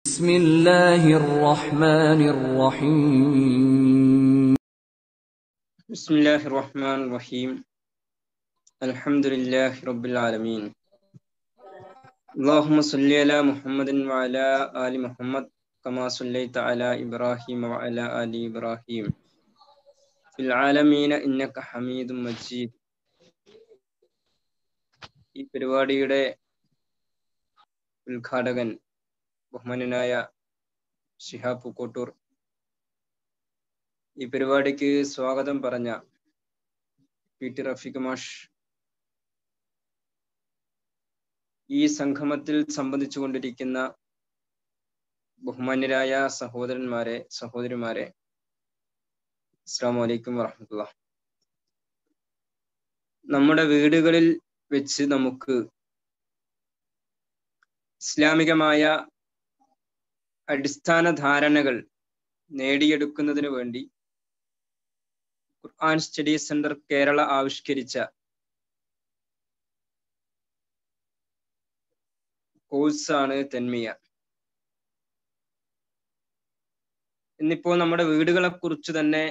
بسم الله الرحمن الرحيم بسم الله الرحمن الرحيم الحمد لله رب العالمين اللهم صل على محمد وعلى آل محمد كما صليت على إبراهيم وعلى آل إبراهيم في العالمين إنك حميد مجيد ഈ പരിപാടിയുടെ ഉദ്ഘാടകൻ ബഹുമാനനായ ഷിഹാബ് പൂക്കോട്ടൂർ ഈ പരിപാടിക്ക് സ്വാഗതം പറഞ്ഞ പി ടി റഫീഖ് മാഷ് ഈ സംഗമത്തിൽ സംബന്ധിച്ചുകൊണ്ടിരിക്കുന്ന ബഹുമാന്യരായ സഹോദരന്മാരെ സഹോദരിമാരെ അസ്സാം വലൈക്കും വറഹമത്തുള്ള നമ്മുടെ വീടുകളിൽ വെച്ച് നമുക്ക് ഇസ്ലാമികമായ അടിസ്ഥാന ധാരണകൾ നേടിയെടുക്കുന്നതിന് വേണ്ടി ഖുർആൻ സ്റ്റഡി സെന്റർ കേരള ആവിഷ്കരിച്ച കോഴ്സാണ് തെന്മിയ ഇന്നിപ്പോൾ നമ്മുടെ വീടുകളെ കുറിച്ച് തന്നെ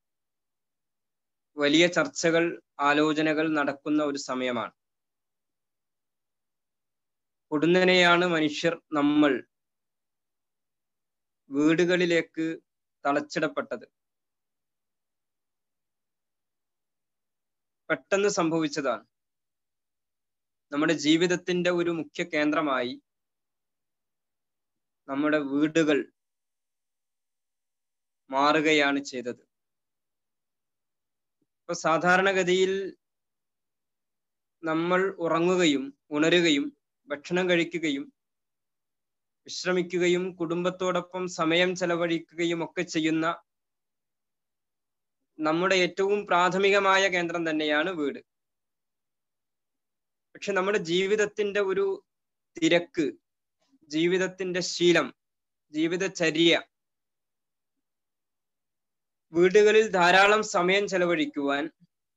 വലിയ ചർച്ചകൾ ആലോചനകൾ നടക്കുന്ന ഒരു സമയമാണ് പൊടുന്നനെയാണ് മനുഷ്യർ നമ്മൾ വീടുകളിലേക്ക് തളച്ചിടപ്പെട്ടത് പെട്ടെന്ന് സംഭവിച്ചതാണ് നമ്മുടെ ജീവിതത്തിന്റെ ഒരു മുഖ്യ കേന്ദ്രമായി നമ്മുടെ വീടുകൾ മാറുകയാണ് ചെയ്തത് ഇപ്പൊ സാധാരണഗതിയിൽ നമ്മൾ ഉറങ്ങുകയും ഉണരുകയും ഭക്ഷണം കഴിക്കുകയും വിശ്രമിക്കുകയും കുടുംബത്തോടൊപ്പം സമയം ചെലവഴിക്കുകയും ഒക്കെ ചെയ്യുന്ന നമ്മുടെ ഏറ്റവും പ്രാഥമികമായ കേന്ദ്രം തന്നെയാണ് വീട് പക്ഷെ നമ്മുടെ ജീവിതത്തിന്റെ ഒരു തിരക്ക് ജീവിതത്തിന്റെ ശീലം ജീവിതചര്യ വീടുകളിൽ ധാരാളം സമയം ചെലവഴിക്കുവാൻ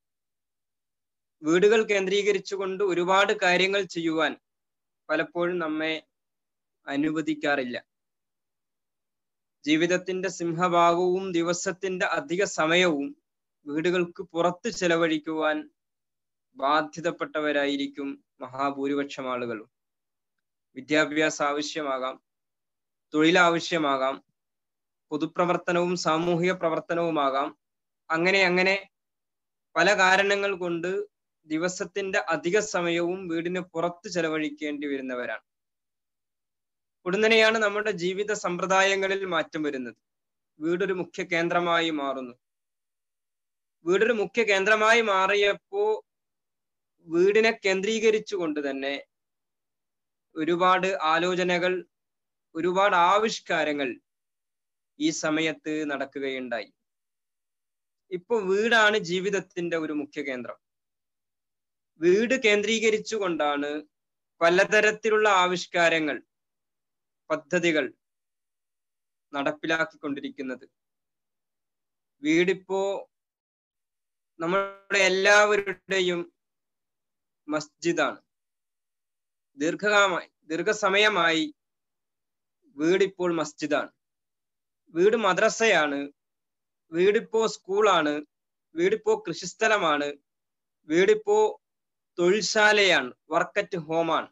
വീടുകൾ കേന്ദ്രീകരിച്ചുകൊണ്ട് ഒരുപാട് കാര്യങ്ങൾ ചെയ്യുവാൻ പലപ്പോഴും നമ്മെ അനുവദിക്കാറില്ല ജീവിതത്തിന്റെ സിംഹഭാഗവും ദിവസത്തിന്റെ അധിക സമയവും വീടുകൾക്ക് പുറത്ത് ചെലവഴിക്കുവാൻ ബാധ്യതപ്പെട്ടവരായിരിക്കും മഹാഭൂരിപക്ഷം ആളുകളും വിദ്യാഭ്യാസം ആവശ്യമാകാം തൊഴിൽ ആവശ്യമാകാം പൊതുപ്രവർത്തനവും സാമൂഹിക പ്രവർത്തനവുമാകാം അങ്ങനെ അങ്ങനെ പല കാരണങ്ങൾ കൊണ്ട് ദിവസത്തിന്റെ അധിക സമയവും വീടിന് പുറത്ത് ചെലവഴിക്കേണ്ടി വരുന്നവരാണ് ഉടനെയാണ് നമ്മുടെ ജീവിത സമ്പ്രദായങ്ങളിൽ മാറ്റം വരുന്നത് വീടൊരു മുഖ്യ കേന്ദ്രമായി മാറുന്നു വീടൊരു മുഖ്യ കേന്ദ്രമായി മാറിയപ്പോ വീടിനെ കേന്ദ്രീകരിച്ചുകൊണ്ട് തന്നെ ഒരുപാട് ആലോചനകൾ ഒരുപാട് ആവിഷ്കാരങ്ങൾ ഈ സമയത്ത് നടക്കുകയുണ്ടായി ഇപ്പൊ വീടാണ് ജീവിതത്തിന്റെ ഒരു മുഖ്യ കേന്ദ്രം വീട് കേന്ദ്രീകരിച്ചുകൊണ്ടാണ് പലതരത്തിലുള്ള ആവിഷ്കാരങ്ങൾ പദ്ധതികൾ നടപ്പിലാക്കിക്കൊണ്ടിരിക്കുന്നത് വീടിപ്പോ നമ്മുടെ എല്ലാവരുടെയും മസ്ജിദാണ് ദീർഘകാലമായി ദീർഘസമയമായി വീടിപ്പോൾ മസ്ജിദാണ് വീട് മദ്രസയാണ് വീടിപ്പോ സ്കൂളാണ് വീടിപ്പോ കൃഷിസ്ഥലമാണ് വീടിപ്പോ തൊഴിൽശാലയാണ് വർക്കറ്റ് ഹോമാണ്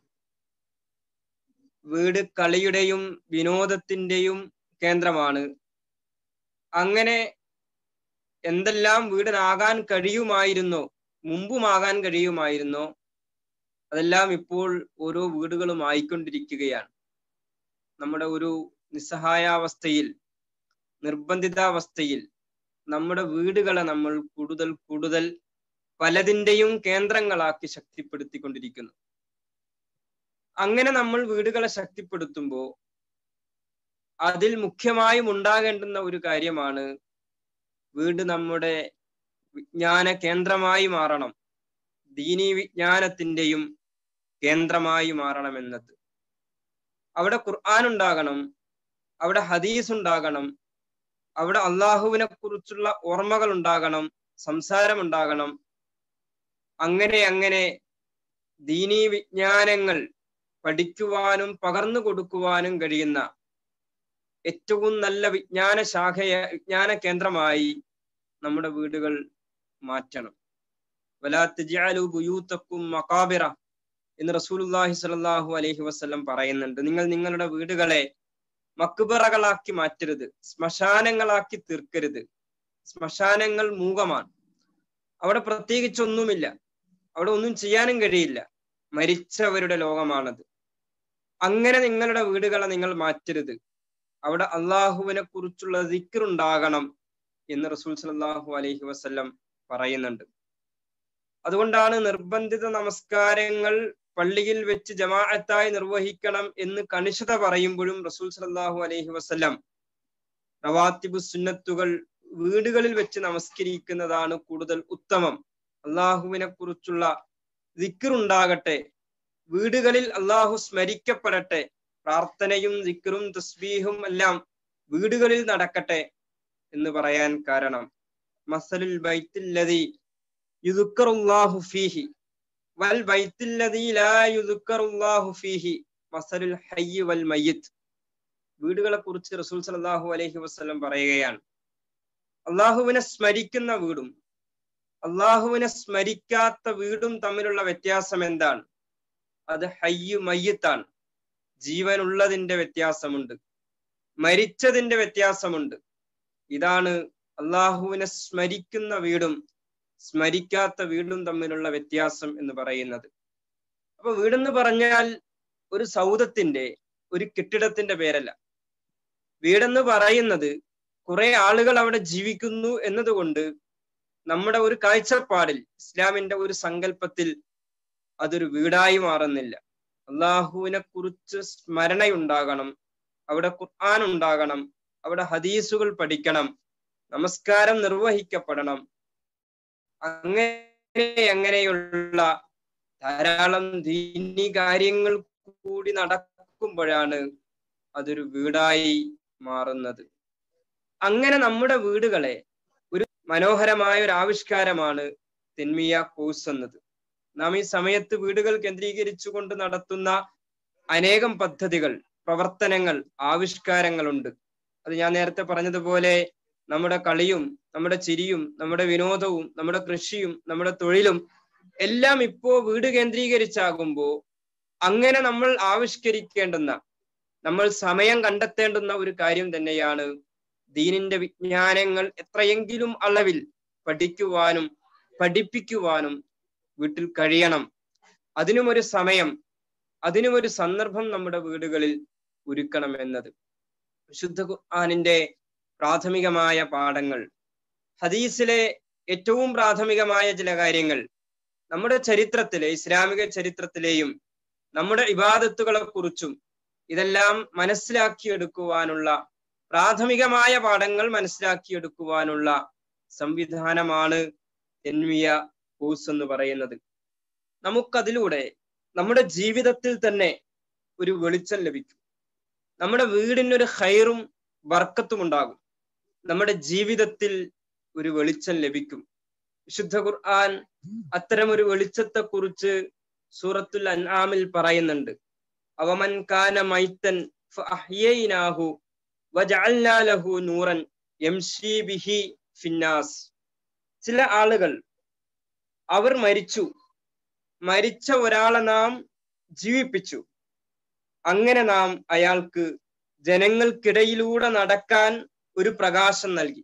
വീട് കളിയുടെയും വിനോദത്തിന്റെയും കേന്ദ്രമാണ് അങ്ങനെ എന്തെല്ലാം വീടിനാകാൻ കഴിയുമായിരുന്നോ മുമ്പുമാകാൻ കഴിയുമായിരുന്നോ അതെല്ലാം ഇപ്പോൾ ഓരോ വീടുകളും ആയിക്കൊണ്ടിരിക്കുകയാണ് നമ്മുടെ ഒരു നിസ്സഹായാവസ്ഥയിൽ നിർബന്ധിതാവസ്ഥയിൽ നമ്മുടെ വീടുകളെ നമ്മൾ കൂടുതൽ കൂടുതൽ പലതിൻ്റെയും കേന്ദ്രങ്ങളാക്കി ശക്തിപ്പെടുത്തിക്കൊണ്ടിരിക്കുന്നു അങ്ങനെ നമ്മൾ വീടുകളെ ശക്തിപ്പെടുത്തുമ്പോൾ അതിൽ മുഖ്യമായും ഉണ്ടാകേണ്ടുന്ന ഒരു കാര്യമാണ് വീട് നമ്മുടെ വിജ്ഞാന കേന്ദ്രമായി മാറണം ദീനീ വിജ്ഞാനത്തിൻ്റെയും കേന്ദ്രമായി മാറണം എന്നത് അവിടെ ഖുർആൻ ഉണ്ടാകണം അവിടെ ഹദീസ് ഉണ്ടാകണം അവിടെ അള്ളാഹുവിനെ കുറിച്ചുള്ള ഓർമ്മകൾ ഉണ്ടാകണം സംസാരം ഉണ്ടാകണം അങ്ങനെ അങ്ങനെ ദീനീ വിജ്ഞാനങ്ങൾ പഠിക്കുവാനും പകർന്നു കൊടുക്കുവാനും കഴിയുന്ന ഏറ്റവും നല്ല വിജ്ഞാന ശാഖയ വിജ്ഞാന കേന്ദ്രമായി നമ്മുടെ വീടുകൾ മാറ്റണം വലാത്തജാലു ബുയൂത്തക്കും മക്കാബിറ എന്ന് റസൂലുല്ലാഹി സ്വല്ലല്ലാഹു അലൈഹി വസല്ലം പറയുന്നുണ്ട് നിങ്ങൾ നിങ്ങളുടെ വീടുകളെ മക്ബറകളാക്കി മാറ്റരുത് ശ്മശാനങ്ങളാക്കി തീർക്കരുത് ശ്മശാനങ്ങൾ മൂകമാണ് അവിടെ പ്രത്യേകിച്ചൊന്നുമില്ല അവിടെ ഒന്നും ചെയ്യാനും കഴിയില്ല മരിച്ചവരുടെ ലോകമാണത് അങ്ങനെ നിങ്ങളുടെ വീടുകളെ നിങ്ങൾ മാറ്റരുത് അവിടെ അള്ളാഹുവിനെ കുറിച്ചുള്ള ദിക്റുണ്ടാകണം എന്ന് റസൂൽ സല്ലല്ലാഹു അലൈഹി വസല്ലം പറയുന്നുണ്ട് അതുകൊണ്ടാണ് നിർബന്ധിത നമസ്കാരങ്ങൾ പള്ളിയിൽ വെച്ച് ജമാഅത്തായി നിർവഹിക്കണം എന്ന് കണിശത പറയുമ്പോഴും റസൂൽ സല്ലല്ലാഹു അലൈഹി വസല്ലം റവാത്തിബു സുന്നത്തുകൾ വീടുകളിൽ വെച്ച് നമസ്കരിക്കുന്നതാണ് കൂടുതൽ ഉത്തമം അള്ളാഹുവിനെ കുറിച്ചുള്ള ദിക്റുണ്ടാകട്ടെ വീടുകളിൽ അള്ളാഹു സ്മരിക്കപ്പെടട്ടെ പ്രാർത്ഥനയും ദിക്റും തസ്ബീഹും എല്ലാം വീടുകളിൽ നടക്കട്ടെ എന്ന് പറയാൻ കാരണം മസലുൽ ബൈത്തില്ലതി യുദുക്കറുല്ലാഹു ഫീഹി വൽ ബൈത്തില്ലതി ലാ യുദുക്കറുല്ലാഹു ഫീഹി മസലുൽ ഹയ്യ് വൽ മയ്യിത്ത് വീടുകളെ കുറിച്ച് റസൂൽ സല്ലല്ലാഹു അലൈഹി വസല്ലം പറയുകയാണ് അള്ളാഹുവിനെ സ്മരിക്കുന്ന വീടും അള്ളാഹുവിനെ സ്മരിക്കാത്ത വീടും തമ്മിലുള്ള വ്യത്യാസം എന്താണ് അത് ഹയ്യ് മയ്യത്താണ് ജീവനുള്ളതിന്റെ വ്യത്യാസമുണ്ട് മരിച്ചതിന്റെ വ്യത്യാസമുണ്ട് ഇതാണ് അള്ളാഹുവിനെ സ്മരിക്കുന്ന വീടും സ്മരിക്കാത്ത വീടും തമ്മിലുള്ള വ്യത്യാസം എന്ന് പറയുന്നത് അപ്പൊ വീടെന്ന് പറഞ്ഞാൽ ഒരു സൗദത്തിന്റെ ഒരു കെട്ടിടത്തിന്റെ പേരല്ല വീടെന്ന് പറയുന്നത് കുറെ ആളുകൾ അവിടെ ജീവിക്കുന്നു എന്നതുകൊണ്ട് നമ്മുടെ ഒരു കാഴ്ചപ്പാടിൽ ഇസ്ലാമിന്റെ ഒരു സങ്കല്പത്തിൽ അതൊരു വീടായി മാറുന്നില്ല അള്ളാഹുവിനെ കുറിച്ച് സ്മരണയുണ്ടാകണം അവിടെ ഖുർആൻ ഉണ്ടാകണം അവിടെ ഹദീസുകൾ പഠിക്കണം നമസ്കാരം നിർവഹിക്കപ്പെടണം അങ്ങനെ അങ്ങനെയുള്ള ധാരാളം ദീനി കാര്യങ്ങൾ കൂടി നടക്കുമ്പോഴാണ് അതൊരു വീടായി മാറുന്നത് അങ്ങനെ നമ്മുടെ വീടുകളെ ഒരു മനോഹരമായ ഒരു ആവിഷ്കാരമാണ് തെന്മിയ കോഴ്സ് എന്നത് നാം ഈ സമയത്ത് വീടുകൾ കേന്ദ്രീകരിച്ചുകൊണ്ട് നടത്തുന്ന അനേകം പദ്ധതികൾ പ്രവർത്തനങ്ങൾ ആവിഷ്കാരങ്ങളുണ്ട് അത് ഞാൻ നേരത്തെ പറഞ്ഞതുപോലെ നമ്മുടെ കളിയും നമ്മുടെ ചിരിയും നമ്മുടെ വിനോദവും നമ്മുടെ കൃഷിയും നമ്മുടെ തൊഴിലും എല്ലാം ഇപ്പോ വീട് കേന്ദ്രീകരിച്ചാകുമ്പോ അങ്ങനെ നമ്മൾ ആവിഷ്കരിക്കേണ്ടുന്ന നമ്മൾ സമയം കണ്ടെത്തേണ്ടുന്ന ഒരു കാര്യം തന്നെയാണ് ദീനിന്റെ വിജ്ഞാനങ്ങൾ എത്രയെങ്കിലും അളവിൽ പഠിക്കുവാനും പഠിപ്പിക്കുവാനും വീട്ടിൽ കഴിയണം അതിനും ഒരു സമയം അതിനും ഒരു സന്ദർഭം നമ്മുടെ വീടുകളിൽ ഒരുക്കണം എന്നത് വിശുദ്ധ ഖുർആാനിന്റെ പ്രാഥമികമായ പാഠങ്ങൾ ഹദീസിലെ ഏറ്റവും പ്രാഥമികമായ ചില കാര്യങ്ങൾ നമ്മുടെ ചരിത്രത്തിലെ ഇസ്ലാമിക ചരിത്രത്തിലെയും നമ്മുടെ ഇബാദത്തുകളെ കുറിച്ചും ഇതെല്ലാം മനസ്സിലാക്കിയെടുക്കുവാനുള്ള പ്രാഥമികമായ പാഠങ്ങൾ മനസ്സിലാക്കിയെടുക്കുവാനുള്ള സംവിധാനമാണ് തെന്മിയ കോഴ്സ് എന്ന് പറയുന്നത് നമുക്കതിലൂടെ നമ്മുടെ ജീവിതത്തിൽ തന്നെ ഒരു വെളിച്ചം ലഭിക്കും നമ്മുടെ വീടിനൊരു ഹൈറും വർക്കത്തും ഉണ്ടാകും നമ്മുടെ ജീവിതത്തിൽ ഒരു വെളിച്ചം ലഭിക്കും വിശുദ്ധ ഖുർആൻ അത്തരം ഒരു വെളിച്ചത്തെ കുറിച്ച് സൂറത്തുൽ അൻആമിൽ പറയുന്നുണ്ട് അവമൻ കാന മൈത്തൻ ഫഅഹ്യൈനാഹു വജഅൽനാ ലഹു നൂറൻ യംശി ബിഹി ഫിന്നാസ് ചില ആളുകൾ അവർ മരിച്ചു മരിച്ച ഒരാളെ നാം ജീവിപ്പിച്ചു അങ്ങനെ നാം അയാൾക്ക് ജനങ്ങൾക്കിടയിലൂടെ നടക്കാൻ ഒരു പ്രകാശം നൽകി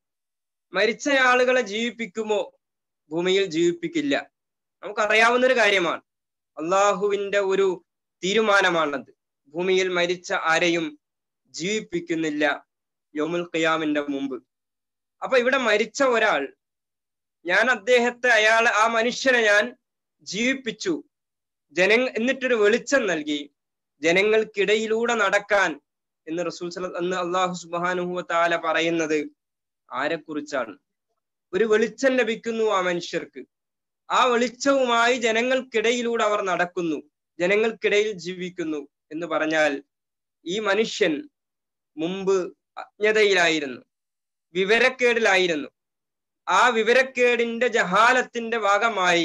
മരിച്ച ആളുകളെ ജീവിപ്പിക്കുമോ ഭൂമിയിൽ ജീവിപ്പിക്കില്ല നമുക്കറിയാവുന്ന ഒരു കാര്യമാണ് അള്ളാഹുവിന്റെ ഒരു തീരുമാനമാണത് ഭൂമിയിൽ മരിച്ച ആരെയും ജീവിപ്പിക്കുന്നില്ല യോമുൽ ഖിയാമിന്റെ മുമ്പ് അപ്പൊ ഇവിടെ മരിച്ച ഒരാൾ ഞാൻ അദ്ദേഹത്തെ അയാൾ ആ മനുഷ്യനെ ഞാൻ ജീവിപ്പിച്ചു ജന എന്നിട്ടൊരു വെളിച്ചം നൽകി ജനങ്ങൾക്കിടയിലൂടെ നടക്കാൻ എന്ന് റസൂൽ എന്ന് അള്ളാഹു സുബാനുഹു താല പറയുന്നത് ആരെക്കുറിച്ചാണ് ഒരു വെളിച്ചം ലഭിക്കുന്നു ആ മനുഷ്യർക്ക് ആ വെളിച്ചവുമായി ജനങ്ങൾക്കിടയിലൂടെ അവർ നടക്കുന്നു ജനങ്ങൾക്കിടയിൽ ജീവിക്കുന്നു എന്ന് പറഞ്ഞാൽ ഈ മനുഷ്യൻ മുമ്പ് അജ്ഞതയിലായിരുന്നു വിവരക്കേടിലായിരുന്നു ആ വിവരക്കേടിന്റെ ജഹാലത്തിന്റെ ഭാഗമായി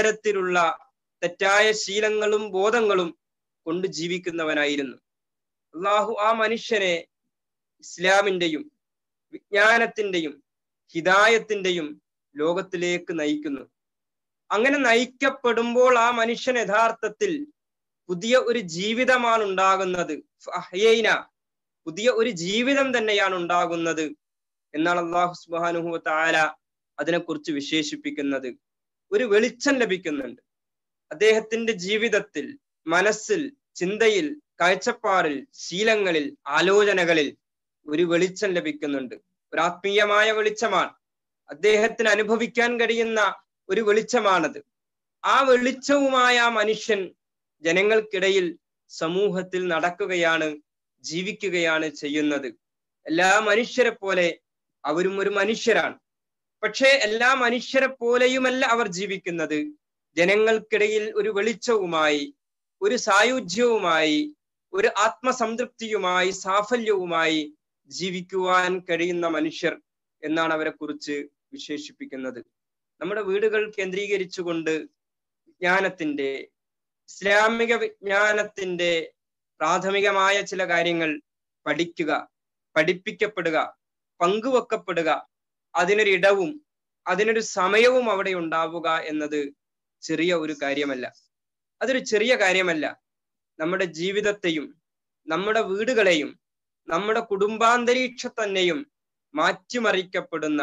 പലതരത്തിലുള്ള തെറ്റായ ശീലങ്ങളും ബോധങ്ങളും കൊണ്ട് ജീവിക്കുന്നവനായിരുന്നു അള്ളാഹു ആ മനുഷ്യനെ ഇസ്ലാമിന്റെയും വിജ്ഞാനത്തിന്റെയും ഹിദായത്തിന്റെയും ലോകത്തിലേക്ക് നയിക്കുന്നു അങ്ങനെ നയിക്കപ്പെടുമ്പോൾ ആ മനുഷ്യൻ യഥാർത്ഥത്തിൽ പുതിയ ഒരു ജീവിതമാണ് ഉണ്ടാകുന്നത് ഫഅഹ്യൈന. പുതിയ ഒരു ജീവിതം തന്നെയാണ് ഉണ്ടാകുന്നത് എന്നാണ് അള്ളാഹു സുബാനുഹു താല അതിനെക്കുറിച്ച് വിശേഷിപ്പിക്കുന്നത് ഒരു വെളിച്ചം ലഭിക്കുന്നുണ്ട് അദ്ദേഹത്തിന്റെ ജീവിതത്തിൽ മനസ്സിൽ ചിന്തയിൽ കാഴ്ചപ്പാടിൽ ശീലങ്ങളിൽ ആലോചനകളിൽ ഒരു വെളിച്ചം ലഭിക്കുന്നുണ്ട് ഒരു ആത്മീയമായ വെളിച്ചമാണ് അദ്ദേഹത്തിന് അനുഭവിക്കാൻ കഴിയുന്ന ഒരു വെളിച്ചമാണത് ആ വെളിച്ചവുമായ ആ മനുഷ്യൻ ജനങ്ങൾക്കിടയിൽ സമൂഹത്തിൽ നടക്കുകയാണ് ജീവിക്കുകയാണ് ചെയ്യുന്നത് എല്ലാ മനുഷ്യരെ പോലെ അവരും ഒരു മനുഷ്യരാണ് പക്ഷേ എല്ലാ മനുഷ്യരെ പോലെയുമല്ല അവർ ജീവിക്കുന്നത് ജനങ്ങൾക്കിടയിൽ ഒരു വെളിച്ചവുമായി ഒരു സായുജ്യവുമായി ഒരു ആത്മസംതൃപ്തിയുമായി സാഫല്യവുമായി ജീവിക്കുവാൻ കഴിയുന്ന മനുഷ്യർ എന്നാണ് അവരെ കുറിച്ച് വിശേഷിപ്പിക്കുന്നത് നമ്മുടെ വീടുകൾ കേന്ദ്രീകരിച്ചുകൊണ്ട് വിജ്ഞാനത്തിന്റെ ഇസ്ലാമിക വിജ്ഞാനത്തിന്റെ പ്രാഥമികമായ ചില കാര്യങ്ങൾ പഠിക്കുക പഠിപ്പിക്കപ്പെടുക പങ്കുവെക്കപ്പെടുക അതിനൊരു ഇടവും അതിനൊരു സമയവും അവിടെ ഉണ്ടാവുക എന്നത് ചെറിയ ഒരു കാര്യമല്ല അതൊരു ചെറിയ കാര്യമല്ല നമ്മുടെ ജീവിതത്തെയും നമ്മുടെ വീടുകളെയും നമ്മുടെ കുടുംബാന്തരീക്ഷ തന്നെയും മാറ്റിമറിക്കപ്പെടുന്ന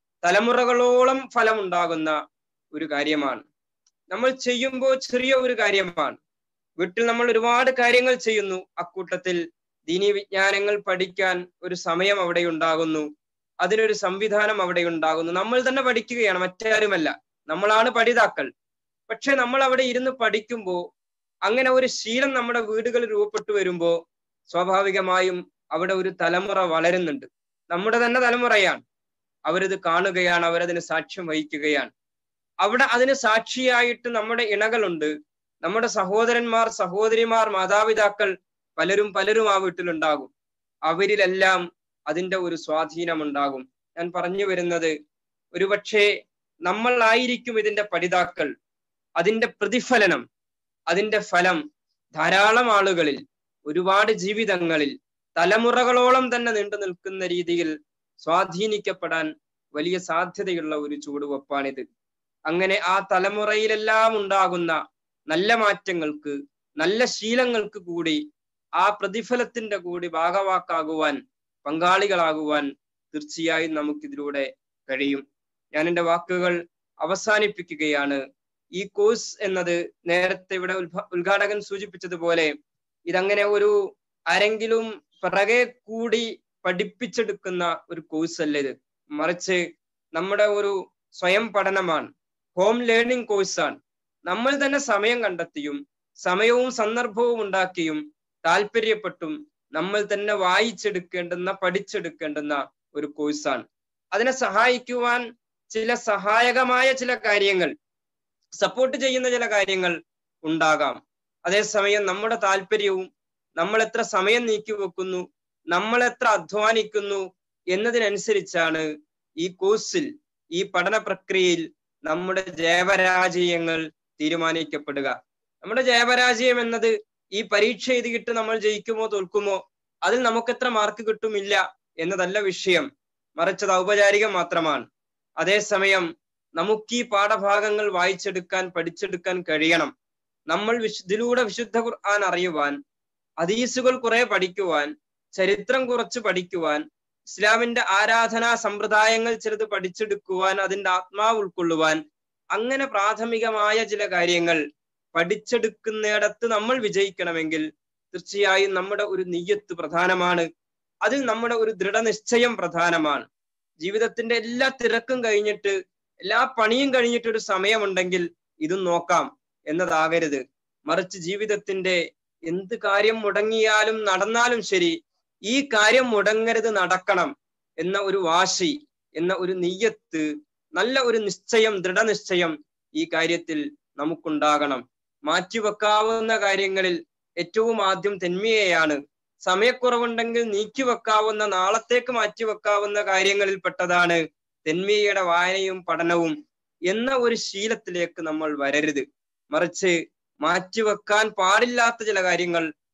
തലമുറകളോളം ഫലമുണ്ടാകുന്ന ഒരു കാര്യമാണ് നമ്മൾ ചെയ്യുമ്പോൾ ചെറിയ ഒരു കാര്യമാണ് വീട്ടിൽ നമ്മൾ ഒരുപാട് കാര്യങ്ങൾ ചെയ്യുന്നു അക്കൂട്ടത്തിൽ ദീനി വിജ്ഞാനങ്ങൾ പഠിക്കാൻ ഒരു സമയം അവിടെ ഉണ്ടാകുന്നു അതിനൊരു സംവിധാനം അവിടെ ഉണ്ടാകുന്നു നമ്മൾ തന്നെ പഠിക്കുകയാണ് മറ്റാരുമല്ല നമ്മളാണ് പഠിതാക്കൾ പക്ഷെ നമ്മൾ അവിടെ ഇരുന്ന് പഠിക്കുമ്പോൾ അങ്ങനെ ഒരു ശീലം നമ്മുടെ വീടുകളിൽ രൂപപ്പെട്ടു വരുമ്പോൾ സ്വാഭാവികമായും അവിടെ ഒരു തലമുറ വളരുന്നുണ്ട് നമ്മുടെ തന്നെ തലമുറയാണ് അവരിത് കാണുകയാണ് അവരതിന് സാക്ഷ്യം വഹിക്കുകയാണ് അവിടെ അതിന് സാക്ഷിയായിട്ട് നമ്മുടെ ഇണകളുണ്ട് നമ്മുടെ സഹോദരന്മാർ സഹോദരിമാർ മാതാപിതാക്കൾ പലരും പലരും ആ വീട്ടിലുണ്ടാകും അവരിലെല്ലാം അതിന്റെ ഒരു സ്വാധീനമുണ്ടാകും ഞാൻ പറഞ്ഞു വരുന്നത് ഒരുപക്ഷെ നമ്മളായിരിക്കും ഇതിന്റെ പഠിതാക്കൾ അതിന്റെ പ്രതിഫലനം അതിന്റെ ഫലം ധാരാളം ആളുകളിൽ ഒരുപാട് ജീവിതങ്ങളിൽ തലമുറകളോളം തന്നെ നീണ്ടു നിൽക്കുന്ന രീതിയിൽ സ്വാധീനിക്കപ്പെടാൻ വലിയ സാധ്യതയുള്ള ഒരു ചുവടുവെപ്പാണിത് അങ്ങനെ ആ തലമുറയിലെല്ലാം ഉണ്ടാകുന്ന നല്ല മാറ്റങ്ങൾക്ക് നല്ല ശീലങ്ങൾക്ക് കൂടി ആ പ്രതിഫലത്തിന്റെ കൂടി ഭാഗവാക്കാകുവാൻ പങ്കാളികളാകുവാൻ തീർച്ചയായും നമുക്കിതിലൂടെ കഴിയും ഞാൻ എൻ്റെ വാക്കുകൾ അവസാനിപ്പിക്കുകയാണ് ഈ കോഴ്സ് എന്നത് നേരത്തെ ഇവിടെ ഉദ്ഘ- ഉദ്ഘാടകൻ സൂചിപ്പിച്ചതുപോലെ ഇതങ്ങനെ ഒരു ആരെങ്കിലും പിറകെ കൂടി പഠിപ്പിച്ചെടുക്കുന്ന ഒരു കോഴ്സ് അല്ല ഇത് മറിച്ച് നമ്മുടെ ഒരു സ്വയം പഠനമാണ് ഹോം ലേണിംഗ് കോഴ്സാണ് നമ്മൾ തന്നെ സമയം കണ്ടെത്തിയും സമയവും സന്ദർഭവും ഉണ്ടാക്കിയും താല്പര്യപ്പെട്ടും നമ്മൾ തന്നെ വായിച്ചെടുക്കേണ്ടുന്ന പഠിച്ചെടുക്കേണ്ടുന്ന ഒരു കോഴ്സാണ് അതിനെ സഹായിക്കുവാൻ ചില സഹായകമായ ചില കാര്യങ്ങൾ സപ്പോർട്ട് ചെയ്യുന്ന ചില കാര്യങ്ങൾ ഉണ്ടാകാം അതേസമയം നമ്മുടെ താല്പര്യവും നമ്മൾ എത്ര സമയം നീക്കി വെക്കുന്നു നമ്മൾ എത്ര അധ്വാനിക്കുന്നു എന്നതിനനുസരിച്ചാണ് ഈ കോഴ്സിൽ ഈ പഠന പ്രക്രിയയിൽ നമ്മുടെ ജയപരാജയങ്ങൾ തീരുമാനിക്കപ്പെടുക നമ്മുടെ ജയപരാജയം എന്നത് ഈ പരീക്ഷ എഴുതിയിട്ട് നമ്മൾ ജയിക്കുമോ തോൽക്കുമോ അതിൽ നമുക്ക് എത്ര മാർക്ക് കിട്ടുമില്ല എന്നതല്ല വിഷയം മറിച്ചത് ഔപചാരികം മാത്രമാണ് അതേസമയം നമുക്ക് ഈ പാഠഭാഗങ്ങൾ വായിച്ചെടുക്കാൻ പഠിച്ചെടുക്കാൻ കഴിയണം നമ്മൾ വിശു ഇതിലൂടെ വിശുദ്ധ ഖുർആൻ അറിയുവാൻ ഹദീസുകൾ കുറെ പഠിക്കുവാൻ ചരിത്രം കുറച്ച് പഠിക്കുവാൻ ഇസ്ലാമിന്റെ ആരാധനാ സമ്പ്രദായങ്ങൾ ചിലത് പഠിച്ചെടുക്കുവാൻ അതിന്റെ ആത്മാവ് ഉൾക്കൊള്ളുവാൻ അങ്ങനെ പ്രാഥമികമായ ചില കാര്യങ്ങൾ പഠിച്ചെടുക്കുന്നിടത്ത് നമ്മൾ വിജയിക്കണമെങ്കിൽ തീർച്ചയായും നമ്മുടെ ഒരു നെയ്യത്ത് പ്രധാനമാണ് അതിൽ നമ്മുടെ ഒരു ദൃഢനിശ്ചയം പ്രധാനമാണ് ജീവിതത്തിന്റെ എല്ലാ തിരക്കും കഴിഞ്ഞിട്ട് എല്ലാ പണിയും കഴിഞ്ഞിട്ട് ഒരു സമയമുണ്ടെങ്കിൽ ഇതും നോക്കാം എന്നതാകരുത് മറിച്ച് ജീവിതത്തിന്റെ എന്ത് കാര്യം മുടങ്ങിയാലും നടന്നാലും ശരി ഈ കാര്യം മുടങ്ങരുത് നടക്കണം എന്ന ഒരു വാശി എന്ന ഒരു നെയ്യത്ത് നല്ല ഒരു നിശ്ചയം ദൃഢനിശ്ചയം ഈ കാര്യത്തിൽ നമുക്കുണ്ടാകണം മാറ്റിവെക്കാവുന്ന കാര്യങ്ങളിൽ ഏറ്റവും ആദ്യം തെന്മയെയാണ് സമയക്കുറവുണ്ടെങ്കിൽ നീക്കിവെക്കാവുന്ന നാളത്തേക്ക് മാറ്റിവെക്കാവുന്ന കാര്യങ്ങളിൽ പെട്ടതാണ് തെന്മയുടെ വായനയും പഠനവും എന്ന ഒരു ശീലത്തിലേക്ക് നമ്മൾ വരരുത് മറിച്ച് മാറ്റിവെക്കാൻ പാടില്ലാത്ത ചില കാര്യങ്ങൾ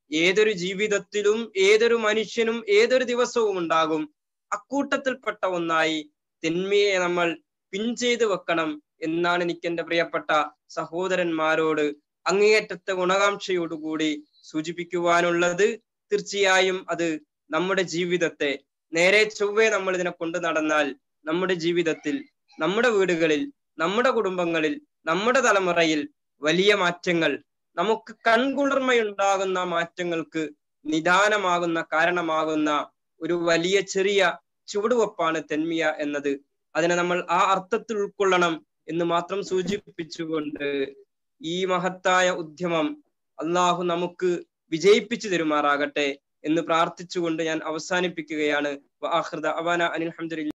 ഏതൊരു ജീവിതത്തിലും ഏതൊരു മനുഷ്യനും ഏതൊരു ദിവസവും ഉണ്ടാകും അക്കൂട്ടത്തിൽപ്പെട്ട ഒന്നായി തിന്മയെ നമ്മൾ പിൻ ചെയ്ത് വെക്കണം എന്നാണ് എനിക്ക് എൻ്റെ പ്രിയപ്പെട്ട സഹോദരന്മാരോട് അങ്ങേയറ്റത്തെ ഗുണകാംക്ഷയോടുകൂടി സൂചിപ്പിക്കുവാനുള്ളത് തീർച്ചയായും അത് നമ്മുടെ ജീവിതത്തെ നേരെ ചൊവ്വേ നമ്മൾ ഇതിനെ കൊണ്ടു നടന്നാൽ നമ്മുടെ ജീവിതത്തിൽ നമ്മുടെ വീടുകളിൽ നമ്മുടെ കുടുംബങ്ങളിൽ നമ്മുടെ തലമുറയിൽ വലിയ മാറ്റങ്ങൾ നമുക്ക് കൺകുളിർമയുണ്ടാകുന്ന മാറ്റങ്ങൾക്ക് നിദാനമാകുന്ന കാരണമാകുന്ന ഒരു വലിയ ചെറിയ ചുവടുവെപ്പാണ് തെന്മിയ എന്നത് അതിനെ നമ്മൾ ആ അർത്ഥത്തിൽ ഉൾക്കൊള്ളണം എന്ന് മാത്രം സൂചിപ്പിച്ചുകൊണ്ട് ഈ മഹത്തായ ഉദ്യമം അള്ളാഹു നമുക്ക് വിജയിപ്പിച്ചു തരുമാറാകട്ടെ എന്ന് പ്രാർത്ഥിച്ചുകൊണ്ട് ഞാൻ അവസാനിപ്പിക്കുകയാണ് അനിൽ